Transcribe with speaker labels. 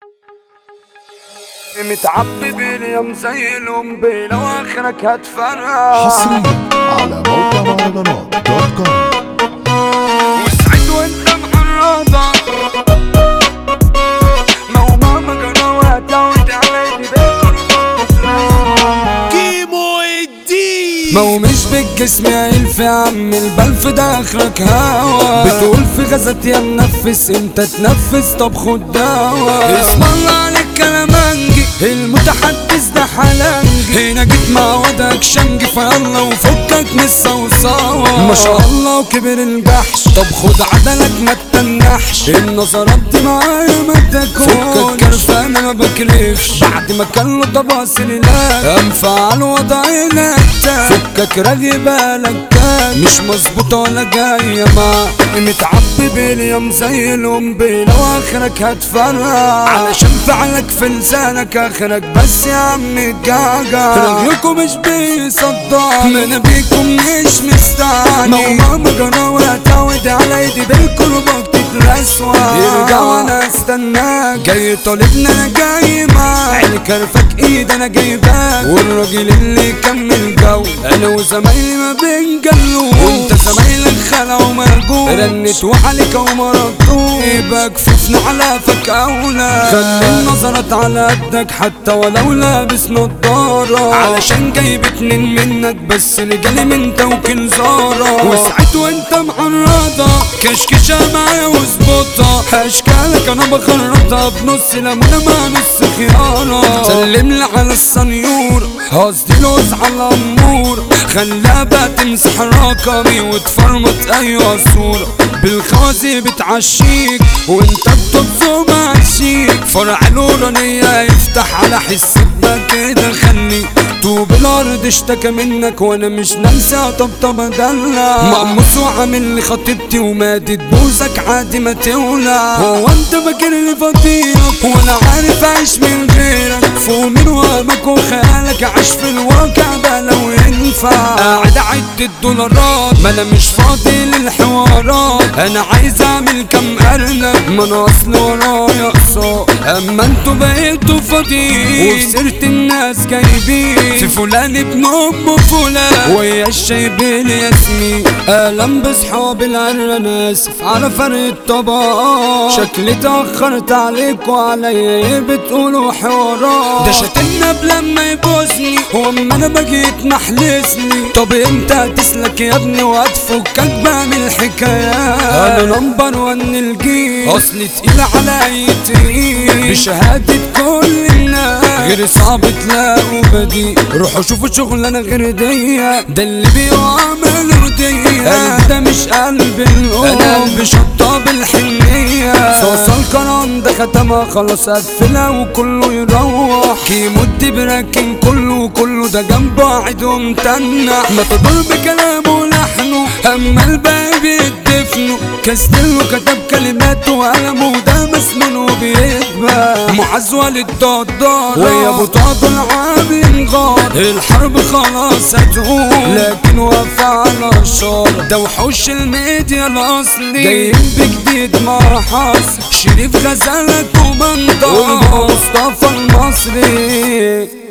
Speaker 1: متعبي باليوم زي القنبلة واخرك هتفرقع
Speaker 2: حصريا على موقع مهرجانات دوت كوم
Speaker 1: وسعيد وانت محرضة ما هو ماما جنوات وتعالي
Speaker 3: كيمو الدين
Speaker 1: ما هو مش بالجسم يا الف يا عم البلف ده اخرك هوا بتقول في غزات يا منفس انت تنفس طب خد دوا اسم الله عليك كلامنجي المتحدث ده حلنجي هنا جيت مع وضعك شنجي فيلا وفكك من الصوصاوة ما شاء الله وكبر الجحش طب خد عدلك ما تتنحش النظرات دي معايا ما تاكلش فكك كرفة انا ما بكرفش بعد ما كان له تباصيل لا انفع الوضع لك فكك راجي بالك كان مش مظبوطة ولا جاية مع متعبي باليوم زي القنبلة واخرك هتفرقع علشان فعلك في لسانك اخرك بس يا عم الجعجع رجلكم مش بيصدع ما انا بيكم مش مستعني ما هو ماما جناوي هتعود على ايدي بالكربة تترسوى يرجع وانا استناك جاي طالبني انا جاي معاك عيني كرفك ايد انا جايباك والراجل اللي كمل جو انا وزمايلي ما بنجلو وانت زمايلك خلع ومرجوع رنت وعليك وما ردوش يبقى كفوفنا على فك اولى خلي النظرات على قدك حتى ولو لابس نضارة علشان جايب اتنين منك بس رجالي من توكيل زارة وسعيت وانت معرضة كشكشة معايا وظبطها اشكالك انا بخرطها بنص ليمونة مع نص خيارة سلم لي على السنيور قصدي لوز على الامور خلاها بقى تمسح رقمي وتفرمط ايوه صورة بالخوازي بتعشيك وانت بتبصم عشيك فرع نورانية يفتح على حس بقى كده خلي طوب الارض اشتكى منك وانا مش ناسي طبطب ادلع مقموس وعامل لي خطيبتي ومادت بوزك عادي ما تولع هو انت فاكر لي فضيلك وانا عارف اعيش من غيرك فوق من وهمك وخيالك عايش في الواقع بقى لو ينفع قاعد اعد الدولارات ما انا مش فاضي للحوارات انا عايز اعمل كم ارنب ما انا اصل ورايا اقساط اما انتوا بقيتوا فاضيين وفي سيرة الناس جايبين في فلان ابن ام فلان ويا الشايبين ياسمين قلم بصحاب العر انا اسف على فرق الطبقات شكلي اتاخرت عليك وعليا ايه بتقولوا حوارات ده شتمنا بلما يبوسني واما انا بجيت محلسني طب امتى هتسلك يا ابني وهتفكك بقى من الحكايات انا نمبر وان الجيل اصلي تقيل على اي تقيل بشهادة كل الناس غير صعب تلاقوا بديل روحوا شوفوا شغلانة غير دي ده اللي بيعمل ردية قلب ده مش قلب الأم انا قلبي شطة بالحنية صوص القران ده ختمها خلاص قفلها وكله يروح كيموت براكن كله كله ده جنبه قاعد ومتنح ما تضر بكلامه ولحنه اما الباقي بيدفنه كاستيلو كتب كلماته وقلمه ده مسنون وبيتبع معز والد دار ويا ابو طاط العامل غار الحرب خلاص هتقوم لكن وفى على الشار ده وحوش الميديا الاصلي جايين بجديد مع حصر شريف غزالة كوماندار مصطفى المصري